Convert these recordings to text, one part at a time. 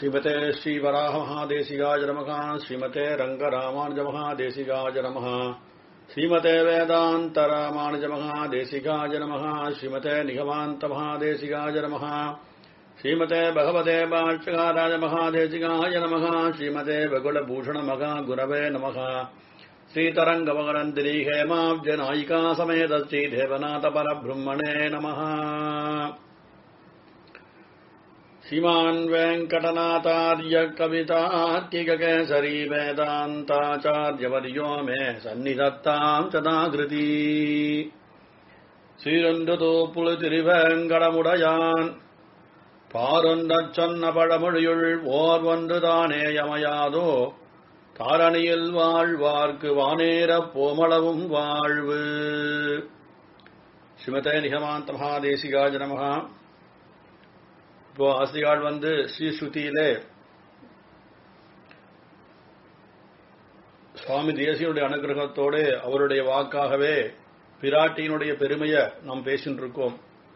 ஸ்ரீமதே ஸ்ரீவராக மகாதேசிகாஜ நமகா ஸ்ரீமதே ரங்கராமானுஜ மகாதேசிகாஜ நமகா ஸ்ரீமதே வேதாந்த ராமானுஜ மகாதேசிகாஜ நமகா ஸ்ரீமதே நிகமாந்த மகாதேசிகாஜ நமகா ஸ்ரீமதே பகவதே பாஷ்யகாராஜ மகாதேசிகாய நமகா ஸ்ரீமதே பகுலபூஷண மகா குரவே நமகா श्रीतरङ्गमकरन्दिरी हेमाब्जनायिका समेत श्रीदेवनाथ परब्रह्मणे नमः श्रीमान् वेङ्कटनाथार्य कवितार्किककेसरी वेदान्ताचार्यवर्यो मे सन्निधत्ताम् सदाकृती சீரொன்று புழுதிரிவேங்கடமுடையான் பாரொன்றச் சொன்ன பழமொழியுள் ஓர் ஒன்று தானே யமையாதோ தாரணியில் வாழ்வார்க்கு வானேர போமளவும் வாழ்வு ஸ்ரீமதே நிகமாந்த மகாதேசிகாஜ நமகா இப்போ ஆசிரியாள் வந்து ஸ்ரீஸ்ருதியிலே சுவாமி தேசியனுடைய அனுகிரகத்தோடு அவருடைய வாக்காகவே பிராட்டியினுடைய பெருமையை நாம் பேசிட்டு இருக்கோம்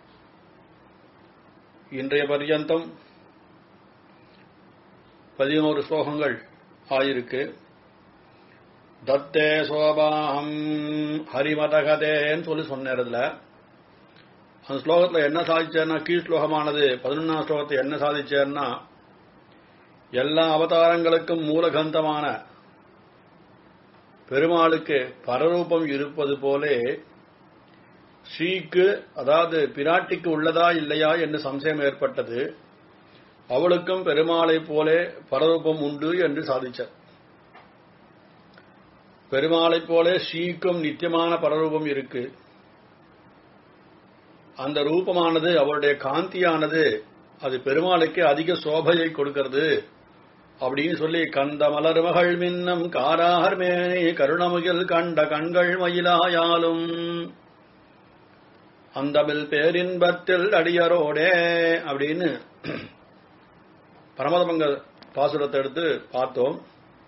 இன்றைய பர்யந்தம் பதினோரு ஸ்லோகங்கள் ஆயிருக்கு தத்தே சோபாகம் ஹரிமதகதேன்னு சொல்லி சொன்னார் அதுல அந்த ஸ்லோகத்தில் என்ன சாதிச்சேன்னா கீழ் ஸ்லோகமானது பதினொன்னாம் ஸ்லோகத்தை என்ன சாதிச்சேன்னா எல்லா அவதாரங்களுக்கும் மூலகந்தமான பெருமாளுக்கு பரரூபம் இருப்பது போலே ஸ்ரீக்கு அதாவது பிராட்டிக்கு உள்ளதா இல்லையா என்று சம்சயம் ஏற்பட்டது அவளுக்கும் பெருமாளை போலே பரரூபம் உண்டு என்று சாதிச்சார் பெருமாளை போலே ஸ்ரீக்கும் நித்தியமான பரரூபம் இருக்கு அந்த ரூபமானது அவருடைய காந்தியானது அது பெருமாளுக்கு அதிக சோபையை கொடுக்கிறது அப்படின்னு சொல்லி கந்த மலர்மகள் மின்னம் காராகர் மேனே கருணமுகில் கண்ட கண்கள் மயிலாயாலும் அந்தமில் பேரின்பத்தில் அடியரோடே அப்படின்னு பரமதமங்க பாசுரத்தை எடுத்து பார்த்தோம்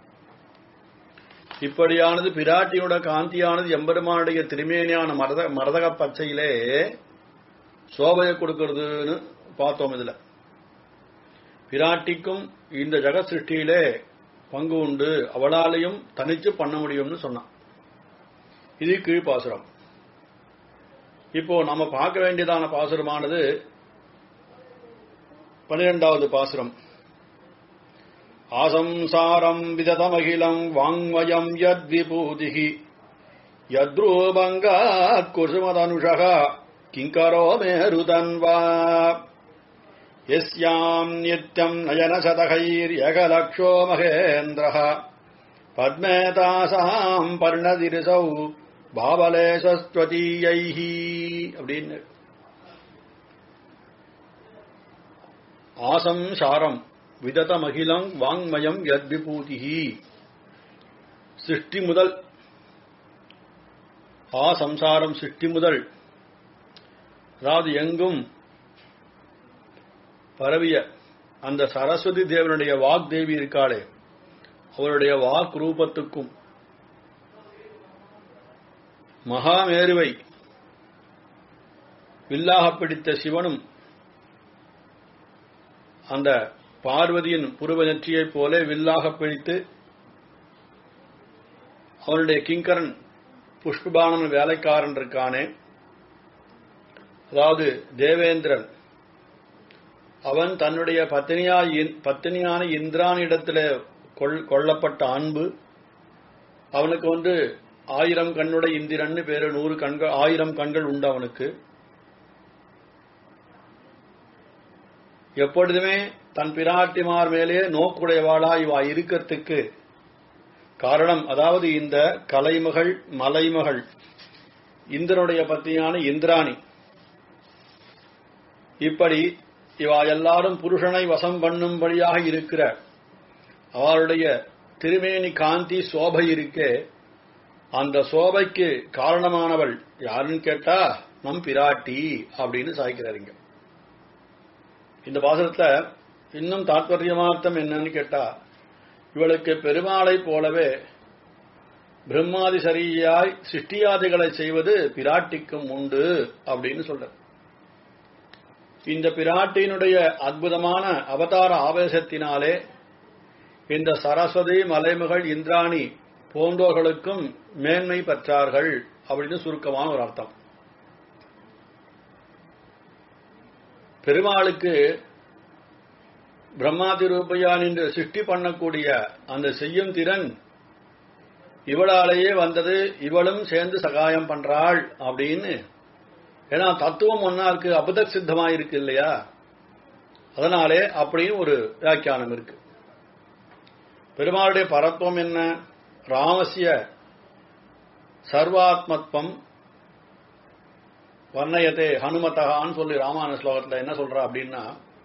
இப்படியானது பிராட்டியோட காந்தியானது எம்பெருமானுடைய திருமேனியான மரத மரதக பச்சையிலே சோபையை கொடுக்கிறதுன்னு பார்த்தோம் இதுல பிராட்டிக்கும் இந்த ஜெக சிருஷ்டியிலே பங்கு உண்டு அவளாலையும் தனிச்சு பண்ண முடியும்னு சொன்னான் இது கீழ்பாசுரம் இப்போ நம்ம பார்க்க வேண்டியதான பாசுரமானது பனிரெண்டாவது பாசுரம் ஆசம்சாரம் விததமகிலம் வாங்மயம் யத்விபூதிகி யத்ரூபங்காத் குசுமதனுஷக கிங்கரோ மேருதன்வா यस्याम् नित्यम् नयनशतकैर्यगलक्षो महेन्द्रः பத்மேதாசாம் பர்ணதிரிசௌ பாவலேசஸ்வதீயைஹி அப்படின்னு ஆசம் சாரம் விததமகிலம் வாங்மயம் யத்விபூதிஹி சிருஷ்டி முதல் ஆ சம்சாரம் சிருஷ்டி முதல் அதாவது எங்கும் பரவிய அந்த சரஸ்வதி தேவனுடைய வாக் தேவி இருக்காளே அவருடைய வாக் ரூபத்துக்கும் மகாமேருவை வில்லாக பிடித்த சிவனும் அந்த பார்வதியின் புருவ நெற்றியைப் போல வில்லாக பிடித்து அவனுடைய கிங்கரன் புஷ்பபானன் வேலைக்காரன் இருக்கானே அதாவது தேவேந்திரன் அவன் தன்னுடைய பத்தினியா பத்தினியான இந்திரானிடத்தில் கொள்ளப்பட்ட அன்பு அவனுக்கு வந்து ஆயிரம் கண்ணுடைய இந்திரன் பேரு நூறு கண்கள் ஆயிரம் கண்கள் உண்டு அவனுக்கு எப்பொழுதுமே தன் பிராட்டிமார் மேலே நோக்குடையவாளா இவா இருக்கிறதுக்கு காரணம் அதாவது இந்த கலைமகள் மலைமகள் இந்திரனுடைய பத்தியான இந்திராணி இப்படி இவா எல்லாரும் புருஷனை வசம் பண்ணும்படியாக இருக்கிற அவருடைய திருமேனி காந்தி சோபை இருக்கே அந்த சோபைக்கு காரணமானவள் யாருன்னு கேட்டா நம் பிராட்டி அப்படின்னு சாய்க்கிறாருங்க இந்த பாசனத்துல இன்னும் தாற்பயமார்த்தம் என்னன்னு கேட்டா இவளுக்கு பெருமாளை போலவே பிரம்மாதி சரியாய் சிருஷ்டியாதிகளை செய்வது பிராட்டிக்கும் உண்டு அப்படின்னு சொல்ற இந்த பிராட்டியினுடைய அற்புதமான அவதார ஆவேசத்தினாலே இந்த சரஸ்வதி மலைமகள் இந்திராணி போன்றோர்களுக்கும் மேன்மை பெற்றார்கள் அப்படின்னு சுருக்கமான ஒரு அர்த்தம் பெருமாளுக்கு பிரம்மாதி ரூபையான் என்று சிருஷ்டி பண்ணக்கூடிய அந்த செய்யும் திறன் இவளாலேயே வந்தது இவளும் சேர்ந்து சகாயம் பண்றாள் அப்படின்னு ஏன்னா தத்துவம் ஒன்னா இருக்கு அபுத சித்தமா இருக்கு இல்லையா அதனாலே அப்படின்னு ஒரு வியாக்கியானம் இருக்கு பெருமாளுடைய பரத்துவம் என்ன ராமசிய சர்வாத்மத்வம் வர்ணயத்தே ஹனுமதகான்னு சொல்லி ராமாயண ஸ்லோகத்துல என்ன சொல்றா அப்படின்னா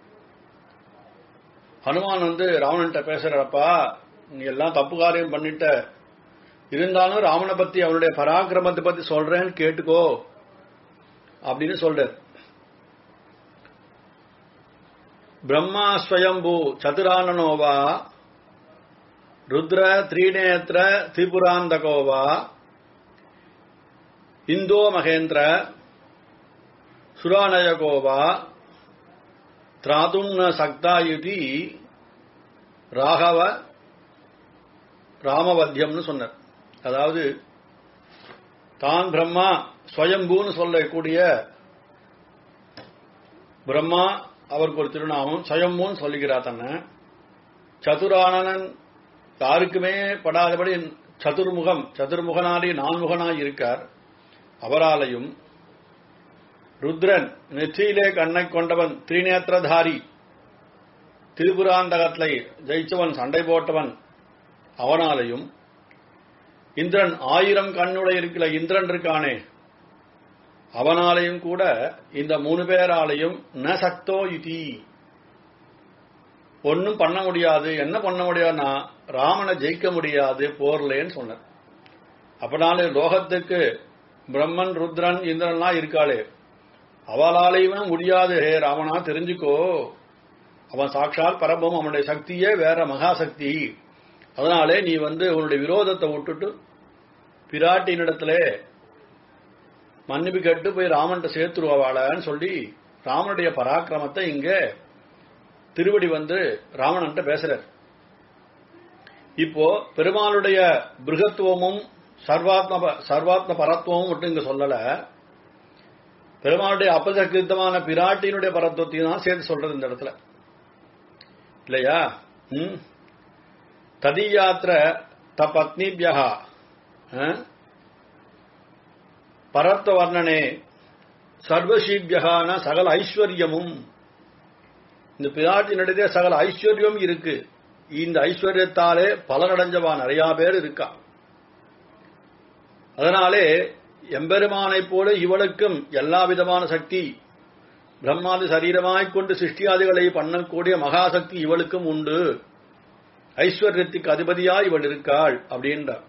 ஹனுமான் வந்து ராவணன்ட்ட பேசுறப்பா நீ எல்லாம் தப்பு காரியம் பண்ணிட்ட இருந்தாலும் ராவணை பத்தி அவனுடைய பராக்கிரமத்தை பத்தி சொல்றேன்னு கேட்டுக்கோ அப்படின்னு சொல்றார் பிரம்மா ஸ்வயம்பு சதுரானனோவா ருத்ர த்ரீநேத்திர திரிபுராந்தகோவா இந்தோ மகேந்திர சுரானயகோவா திராதும் ந சக்தாயுதி ராகவ ராமவத்தியம்னு சொன்னார் அதாவது தான் பிரம்மா ஸ்வயம்பூன்னு சொல்லக்கூடிய பிரம்மா அவருக்கு ஒரு திருநாமம் ஸ்வயம்பூன்னு சொல்லுகிறார் தன்னை சதுரானனன் யாருக்குமே படாதபடி சதுர்முகம் சதுர்முகனாடி நான்முகனாய் இருக்கார் அவராலையும் ருத்ரன் நெற்றியிலே கண்ணை கொண்டவன் திரிநேத்திரதாரி திரிபுராந்தகத்தை ஜெயிச்சவன் சண்டை போட்டவன் அவனாலையும் இந்திரன் ஆயிரம் கண்ணுடைய இருக்கிற இந்திரன் இருக்கானே அவனாலையும் கூட இந்த மூணு பேராலையும் ந சக்தோ யுதி ஒன்னும் பண்ண முடியாது என்ன பண்ண முடியாதுன்னா ராமனை ஜெயிக்க முடியாது போர்லேன்னு சொன்னார் அப்பனாலே லோகத்துக்கு பிரம்மன் ருத்ரன் இந்திரன்லாம் இருக்காளே அவளாலையுமே முடியாது ஹே ராமனா தெரிஞ்சுக்கோ அவன் சாட்சாத் பரபம் அவனுடைய சக்தியே வேற மகாசக்தி அதனாலே நீ வந்து உன்னுடைய விரோதத்தை விட்டுட்டு பிராட்டினிடத்துல மன்னிப்பு கேட்டு போய் ராமன்ட்ட சேர்த்துருவாளான்னு சொல்லி ராமனுடைய பராக்கிரமத்தை இங்க திருவடி வந்து ராவணன்ட்ட பேசுறார் இப்போ பெருமாளுடைய பிருகத்துவமும் சர்வாத்ம சர்வாத்ம பரத்துவமும் மட்டும் இங்க சொல்லல பெருமாளுடைய அபசகிருத்தமான பிராட்டியினுடைய பரத்துவத்தையும் தான் சேர்த்து சொல்றது இந்த இடத்துல இல்லையா ம் ததியாத்திர த பத்னிபியா பரத்த வர்ணனே சர்வசீபியகான சகல ஐஸ்வர்யமும் இந்த பிராட்டினிடையே சகல ஐஸ்வர்யம் இருக்கு இந்த ஐஸ்வர்யத்தாலே பலனடைஞ்சவா நிறைய பேர் இருக்கா அதனாலே எம்பெருமானைப் போல இவளுக்கும் எல்லா விதமான சக்தி பிரம்மாதி சரீரமாய்க் கொண்டு சிருஷ்டியாதிகளை பண்ணக்கூடிய மகாசக்தி இவளுக்கும் உண்டு ஐஸ்வர்யத்துக்கு அதிபதியா இவள் இருக்காள் அப்படின்றார்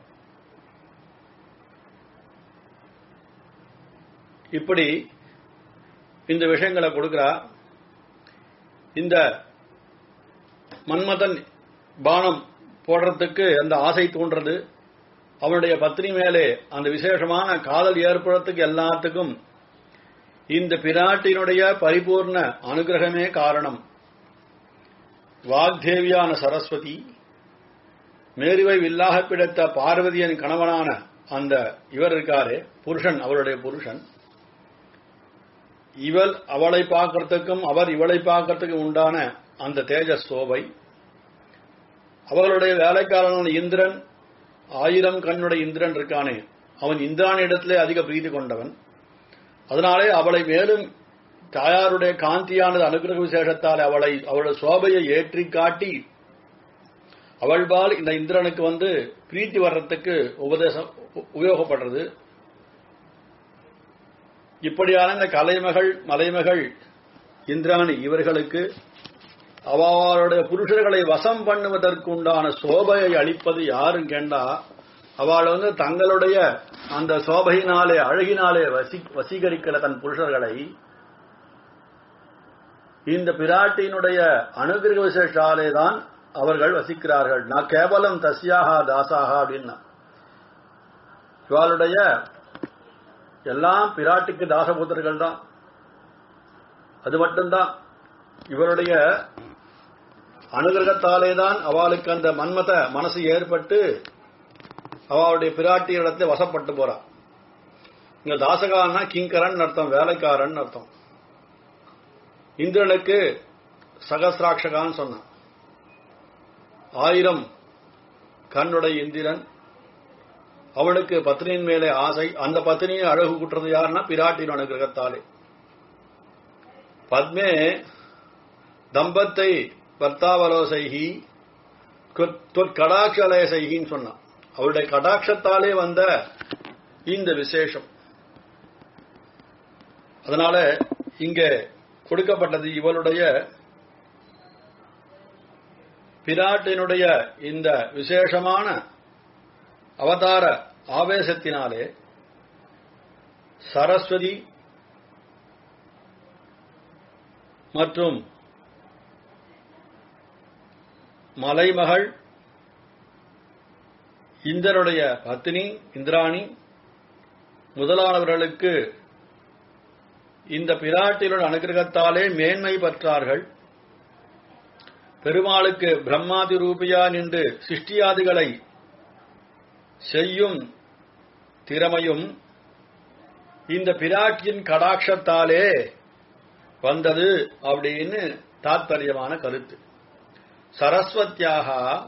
இப்படி இந்த விஷயங்களை கொடுக்கிறா இந்த மன்மதன் பானம் போடுறதுக்கு அந்த ஆசை தோன்றது அவனுடைய பத்னி மேலே அந்த விசேஷமான காதல் ஏற்படுறதுக்கு எல்லாத்துக்கும் இந்த பிராட்டினுடைய பரிபூர்ண அனுகிரகமே காரணம் வாக்தேவியான சரஸ்வதி மேருவை வில்லாக பிடித்த பார்வதியின் கணவனான அந்த இவர் இருக்காரே புருஷன் அவருடைய புருஷன் இவள் அவளை பார்க்கறதுக்கும் அவர் இவளை பார்க்கறதுக்கும் உண்டான அந்த தேஜஸ் சோபை அவர்களுடைய வேலைக்காரனான இந்திரன் ஆயிரம் கண்ணுடைய இந்திரன் இருக்கானே அவன் இந்திரானிடத்திலே அதிக பிரீதி கொண்டவன் அதனாலே அவளை மேலும் தாயாருடைய காந்தியானது அனுகிரக விசேஷத்தால் அவளை அவளுடைய சோபையை ஏற்றி காட்டி அவள்பால் இந்த இந்திரனுக்கு வந்து பிரீத்தி வர்றதுக்கு உபதேசம் உபயோகப்படுறது இப்படியான இந்த கலைமகள் மலைமகள் இந்திராணி இவர்களுக்கு அவளுடைய புருஷர்களை வசம் பண்ணுவதற்கு உண்டான சோபையை அளிப்பது யாரும் கேண்டா அவள் வந்து தங்களுடைய அந்த சோபையினாலே அழகினாலே வசி வசீகரிக்கிற தன் புருஷர்களை இந்த பிராட்டியினுடைய அனுகிரக விசேஷாலே தான் அவர்கள் வசிக்கிறார்கள் நான் கேவலம் தஸ்யாகா தாசாகா அப்படின்னா இவாளுடைய எல்லாம் பிராட்டிக்கு தாசபுத்திரர்கள் தான் அது மட்டும்தான் இவருடைய அனுகிரகத்தாலே தான் அவளுக்கு அந்த மன்மத மனசு ஏற்பட்டு அவளுடைய பிராட்டி இடத்தை வசப்பட்டு போறா இங்க தாசகான்னா கிங்கரன் அர்த்தம் வேலைக்காரன் அர்த்தம் இந்திரனுக்கு சகசிராட்சகான்னு சொன்னான் ஆயிரம் கண்ணுடைய இந்திரன் அவளுக்கு பத்னியின் மேலே ஆசை அந்த பத்னியை அழகு கூட்டுறது யாருன்னா பிராட்டின் அனுகிரகத்தாலே பத்மே தம்பத்தை பர்த்தாவலோசைகி கடாட்சலேசைகின்னு சொன்னான் அவருடைய கடாட்சத்தாலே வந்த இந்த விசேஷம் அதனால இங்க கொடுக்கப்பட்டது இவளுடைய பிராட்டினுடைய இந்த விசேஷமான அவதார ஆவேசத்தினாலே சரஸ்வதி மற்றும் மலைமகள் இந்திரனுடைய பத்தினி இந்திராணி முதலானவர்களுக்கு இந்த பிராட்டினுடைய அனுகிரகத்தாலே மேன்மை பெற்றார்கள் பெருமாளுக்கு பிரம்மாதி ரூபியா நின்று சிருஷ்டியாதிகளை செய்யும் திறமையும் இந்த பிராட்டியின் கடாட்சத்தாலே வந்தது அப்படின்னு தாத்பரியமான கருத்து சரஸ்வத்தியாக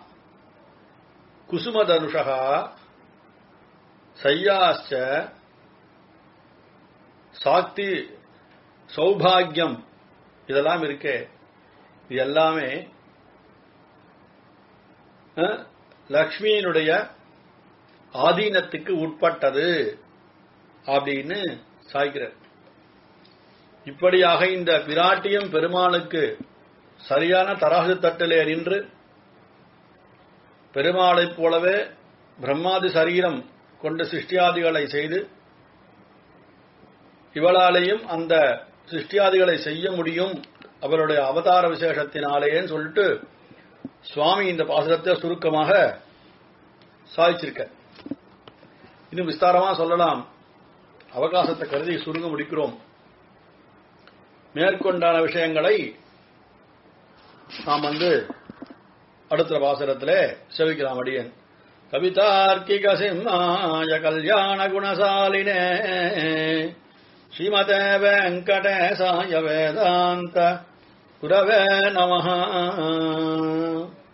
குசுமதனுஷா சையாச்ச சாக்தி சௌபாகியம் இதெல்லாம் இருக்கே இது எல்லாமே அஹ், லக்ஷ்மியினுடைய ஆதீனத்துக்கு உட்பட்டது அப்படின்னு சாய்க்கிறார் இப்படியாக இந்த பிராட்டியும் பெருமாளுக்கு சரியான தராசு தட்டிலே நின்று பெருமாளைப் போலவே பிரம்மாதி சரீரம் கொண்டு சிருஷ்டியாதிகளை செய்து இவளாலேயும் அந்த சிருஷ்டியாதிகளை செய்ய முடியும் அவருடைய அவதார விசேஷத்தினாலேன்னு சொல்லிட்டு சுவாமி இந்த பாசுரத்தை சுருக்கமாக சாதிச்சிருக்க இன்னும் விஸ்தாரமா சொல்லலாம் அவகாசத்தை கருதி சுருங்க முடிக்கிறோம் மேற்கொண்டான விஷயங்களை நாம் வந்து அடுத்த பாசுரத்திலே செவிக்கலாம் அடியன் கவிதார்க்கிக சிம்மாய கல்யாண குணசாலினே ஸ்ரீமதே வெங்கடேசாய வேதாந்த குரவே நமஹ